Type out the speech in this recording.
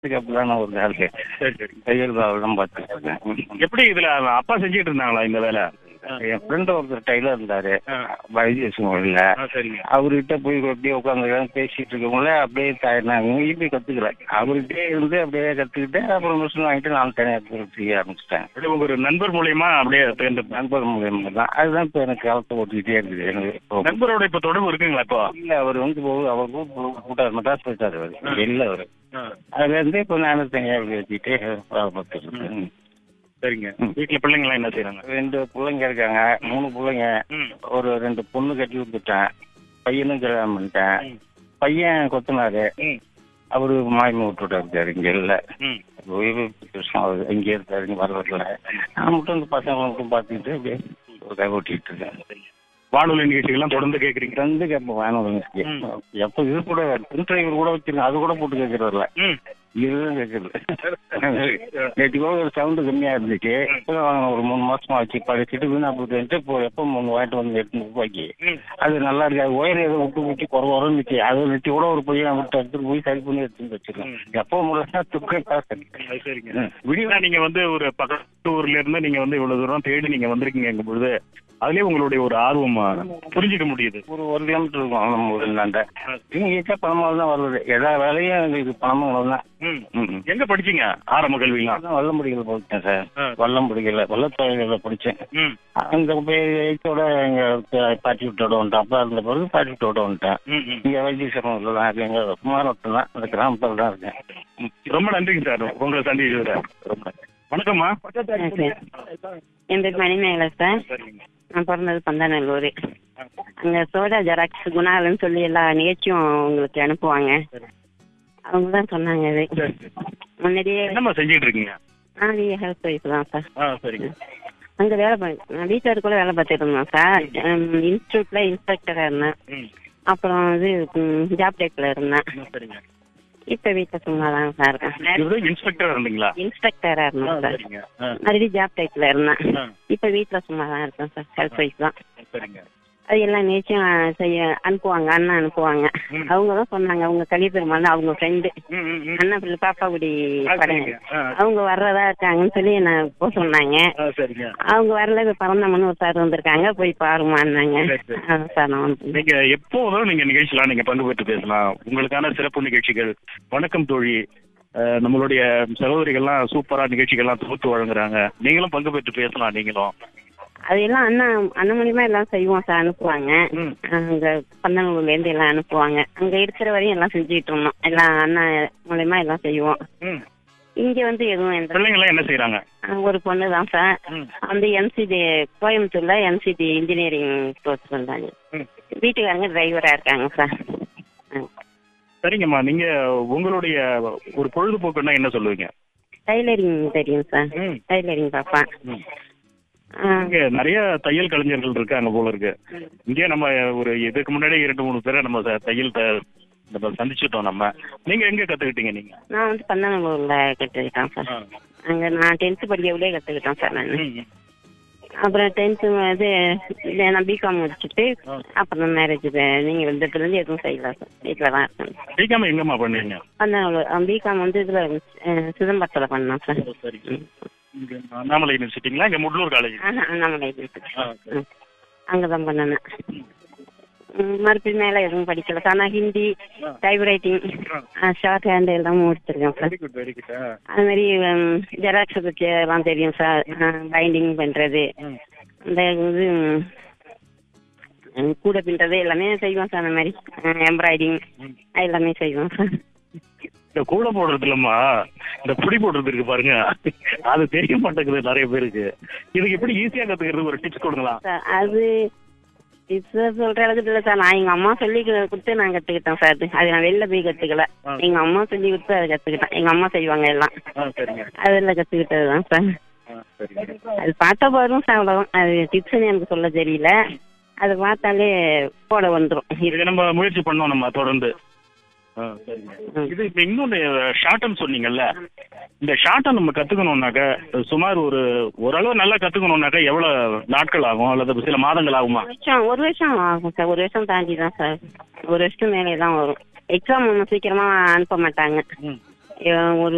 அப்படிதானே ஒரு வேலை சரி சரி தையல் வேலை தான் பார்த்துட்டு இருக்கேன் எப்படி இதுல அப்பா செஞ்சுட்டு இருந்தாங்களா இந்த வேலை என் ஃப்ரெண்ட் ஒருத்தர் டைலர் இருந்தாரு ஆ. வைத்தியசம் இல்ல ஆ, சரிங்க அவர்கிட்ட போய் அப்படியே உட்காந்து பேசிட்டு இருக்கவங்கள அப்படியே தாயினாங்க போய் கத்துக்கிறேன் அவர்கிட்டே இருந்து அப்படியே கத்துக்கிட்டு அப்புறம் மிஷின் வாங்கிட்டு நான் தனியாக செய்ய ஆரம்பிச்சிட்டேன் அப்படியே உங்க ஒரு நண்பர் மூலியமா அப்படியே தேர்ந்து நண்பர் மூலியமா தான் அதுதான் இப்போ எனக்கு காலத்தை ஓட்டிக்கிட்டே இருக்குது எனக்கு இப்போ நண்பரோட இப்ப தொடர்பு இருக்குங்களா இப்போ இல்ல அவர் வந்து போகுது அவர் கூட்டார் மெட்ராஸ் போயிட்டாரு அவர் இல்லை அவர் ஆ, அதுல இருந்து இப்போ நானும் தனியாக அப்படி வச்சுக்கிட்டு வேலை பார்த்துட்டு இருக்கேன் சரிங்க வீட்டுல பிள்ளைங்களாம் என்ன செய்யறாங்க ரெண்டு பிள்ளைங்க இருக்காங்க மூணு பிள்ளைங்க ம் ஒரு ரெண்டு பொண்ணு கட்டி விட்டுட்டேன் பையனும் கல்யாணம் பண்ணிட்டேன் ம். பையன் கொத்தனாரு ம் அவரு மாயமா விட்டுட்டு இருக்காரு இங்க இல்ல ம் ஓய்வு வருஷம் ஆகுது இங்கே இருக்காரு இங்க வர வரல நான் மட்டும் இந்த பசங்களை மட்டும் பார்த்துக்கிட்டு அப்படியே ஒரு கை ஓட்டிட்டு இருக்கேன் வானொலி நிகழ்ச்சிகள்லாம் தொடர்ந்து கேக்குறீங்க ரெண்டு கேட்போம் வேணும் ம். எப்போ இது கூட பின் டிரைவர் கூட வச்சிருக்கேன் அது கூட போட்டு கேட்கறதில்ல ம் இதுதான் கேட்கறது நேற்று கூட ஒரு சவுண்டு கம்மியா இருந்துச்சு இப்போ ஒரு மூணு மாசமா வச்சு படிச்சுட்டு வீணா போட்டு இப்போ எப்போ மூணு வாங்கிட்டு வந்து எட்டு ரூபாய்க்கு ம் அது நல்லா இருக்கு அது ஒயர் ஏதோ விட்டு விட்டு குறை இருந்துச்சு அது நெட்டி கூட ஒரு பையன் விட்டு எடுத்துட்டு போய் சரி பண்ணி எடுத்துட்டு வச்சிருக்கேன் எப்போ முடியல துக்கம் காசு அது சரிங்க ம். விடியா நீங்க வந்து ஒரு பக்கத்து ஊர்ல இருந்து நீங்க வந்து இவ்வளவு தூரம் தேடி நீங்க வந்திருக்கீங்க பொழுது அதுலயே உங்களுடைய ஒரு ஆர்வம் புரிஞ்சுக்க முடியுது ஒரு ஒரு கிலோமீட்டர் இருக்கும் நம்ம ஊர்லாண்ட இவங்க ஈச்சா பணமாக தான் வருது எல்லா வேலையும் எங்களுக்கு பணமாக தான் ம் ம் எங்க படிச்சீங்க ஆரம்ப கல்விலாம் அதான் வல்லம்படிகள் படித்தேன் சார் ஆ. வல்லம்படிகள் வல்லத்தொழில்களில் படித்தேன் ம் அங்க போய் எயித்தோட எங்க பாட்டி விட்டோட வந்துட்டேன் அப்பா இருந்த பிறகு பாட்டி விட்டோட வந்துட்டேன் ம் ம் இங்க வைத்தீஸ்வரம் இல்லை தான் இருக்கு எங்க குமாரத்தில் தான் அந்த கிராமத்தில் தான் இருக்கேன் ம். ரொம்ப நன்றிங்க சார் உங்களை சந்திச்சதுல ரொம்ப நன்றி. வணக்கம்மா என் பேர் மணிமேகலை சார் சரிங்க நான் பிறந்தது பந்தாநல்லூர் அங்கே சோடா ஜெராக்ஸ் குணாலன்னு சொல்லி எல்லா நிகழ்ச்சியும் உங்களுக்கு அனுப்புவாங்க அவங்க தான் சொன்னாங்க இது சரி, சரி. முன்னாடியே என்னம்மா செஞ்சுட்டு இருக்கீங்க நான் ஹவுஸ் ஒய்ஃப் தான் சார் ஆ சரிங்க அங்கே வேலை பார்த்து நான் வீட்டில் கூட வேலை பார்த்துட்டு இருந்தேன் சார் இன்ஸ்டியூட்டில் இன்ஸ்பெக்டராக இருந்தேன் ம் அப்புறம் இது ஜாப் டேக்கில் இருந்தேன் ம், சரிங்க இப்போ வீட்டில் சும்மா தான் சார் இருக்கேன் இவரு இன்ஸ்பெக்டர் இருந்தீங்களா இன்ஸ்பெக்டராக ஆ, இருந்தேன் சார் சரிங்க ஆ, மறுபடியும் ஜாப் டேக்கில் இருந்தேன் ஆ, இப்போ வீட்டில் சும்மா தான் இருக்கேன் சார் ஹவுஸ் ஒய்ஃப் தான் சரிங்க அது எல்லாம் நிச்சயம் செய்ய அனுப்புவாங்க அண்ணன் அனுப்புவாங்க ம். அவங்க தான் சொன்னாங்க அவங்க கலி பெருமாள் அவங்க ஃப்ரெண்டு ம், ம், ம். அண்ணா பிள்ளை பாப்பாக்குடி ஆ, படம் சரிங்க. ஆ, அவங்க வர்றதா இருக்காங்கன்னு சொல்லி நான் போக சொன்னாங்க ஆ, சரிங்க அவங்க வரல இப்போ பறந்தமன்னு ஒரு சார் வந்திருக்காங்க போய் பாருமான்னாங்க சரி, சரி. அதான் சார் நான் வந்து நீங்க எப்போதும் நீங்க நிகழ்ச்சிலாம் நீங்க பங்கு பெற்று பேசலாம் உங்களுக்கான சிறப்பு நிகழ்ச்சிகள் வணக்கம் தோழி அஹ், நம்மளுடைய சகோதரிகள்லாம் சூப்பரா நிகழ்ச்சிகள்லாம் தொகுத்து வழங்குறாங்க நீங்களும் பங்கு பெற்று பேசலாம் நீங்களும் அது எல்லாம் அண்ணா அண்ணன் மூலியமா எல்லாம் செய்வோம் சார் அனுப்புவாங்க ம். அங்க பந்தனூர்ல இருந்து எல்லாம் அனுப்புவாங்க அங்க இருக்கிற வரையும் எல்லாம் செஞ்சுட்டு இருந்தோம் எல்லாம் அண்ணா மூலியமா எல்லாம் செய்வோம் ம். இங்க வந்து எதுவும் எந்த பிள்ளைங்களாம் என்ன செய்யறாங்க அஹ் ஒரு பொண்ணு தான் சார் ம். வந்து எம்சிடி கோயம்புத்தூர்ல எம்சிடி இன்ஜினியரிங் கோர்ஸ் பண்றாங்க ம். வீட்டுக்காரங்க டிரைவரா இருக்காங்க சார் சரிங்கம்மா நீங்க உங்களுடைய ஒரு பொழுதுபோக்குன்னா என்ன சொல்லுவீங்க டைலரிங் தெரியும் சார் ம். டைலரிங் பார்ப்பேன் ம். அஹ் இங்க நிறைய தையல் கலைஞர்கள் இருக்காங்க போல இருக்கு இங்கே நம்ம ஒரு இதுக்கு முன்னாடி இரண்டு மூணு பேரை நம்ம ச- தையல் த- நம்ம சந்திச்சிட்டோம் நம்ம நீங்க எங்க கத்துக்கிட்டீங்க நீங்க நான் வந்து பந்தனூர்ல கற்றுக்கிட்டேன் சார் அங்க நான் டென்த்து படிக்கவிலே கற்றுக்கிட்டேன் சார் நான் ம். அப்புறம் டென்த்து இது இது நான் பிகாம் முடிச்சுட்டு அப்புறம் மேரேஜ் நீங்கள் வந்ததுலேருந்து எதுவும் செய்யல சார் வீட்டில் தான் இருக்கேன் பிகாம எங்கம்மா பண்ணீங்க பந்தனூர் பிகாம் வந்து இதில் சிதம்பரத்தில் பண்ணேன் சார் சரி இங்க அண்ணாமலை யூனிவர்சிட்டிங்களா இங்க முட்லூர் காலேஜ் ஆஹா அண்ணாமலை அங்கே தான் பண்ணினேன் மறுபடியும் மேலே எதுவும் படிக்கல சார் நான் Hindi type writing shorthand எல்லாம் முடிச்சிருக்கேன் sir very good very good அது மாதிரி ஜெராக்ஸ் பற்றி எல்லாம் தெரியும் சார் பைண்டிங் பண்ணுறது அந்த இது ம், கூட பின்றது எல்லாமே செய்வோம் சார் அந்த மாதிரி எம்ப்ராய்டிங் எல்லாமே செய்வோம் சார் இந்த கூட போடுறது இல்லம்மா இந்த புடி போடுறது இருக்கு பாருங்க அது தெரிய மாட்டேங்குது நிறைய பேருக்கு இதுக்கு எப்படி ஈஸியா கத்துக்கிறது ஒரு டிப்ஸ் கொடுங்களா சார் அது இப்போ சொல்கிற அளவுக்கு இல்லை சார் நான் எங்கள் அம்மா சொல்லி கு- கொடுத்து நான் கற்றுக்கிட்டேன் சார் அது அது நான் வெளில போய் கற்றுக்கல ஆ. எங்கள் அம்மா சொல்லி கொடுத்து அதை கற்றுக்கிட்டேன் எங்கள் அம்மா செய்வாங்க எல்லாம் ஆ சரிங்க அதில் கற்றுக்கிட்டது தான் சார் ஆ சரிங்க அது பார்த்தா போதும் சார் அவ்வளோதான் அது டிப்ஸ்னு எனக்கு சொல்ல தெரியல அது பார்த்தாலே போட வந்துடும் இது நம்ம முயற்சி பண்ணோம் நம்ம தொடர்ந்து ஆ, சரிங்க. இது இப்ப இன்னொன்னு ஷார்ட்னு சொன்னீங்கல்ல இந்த ஷார்ட்டை நம்ம கத்துக்கணும்னாக்க சுமார் ஒரு ஓரளவு நல்லா கத்துக்கணும்னாக்க எவ்வளவு நாட்கள் ஆகும் அல்லது சில மாதங்கள் ஆகுமா ஒரு வருஷம் ஒரு வருஷம் ஆகும் சார் ஒரு வருஷம் தாண்டி தான் சார் ஒரு வருஷம் மேலே தான் வரும் எக்ஸாம் ஒன்றும் சீக்கிரமாக அனுப்ப மாட்டாங்க ம். அஹ் ஒரு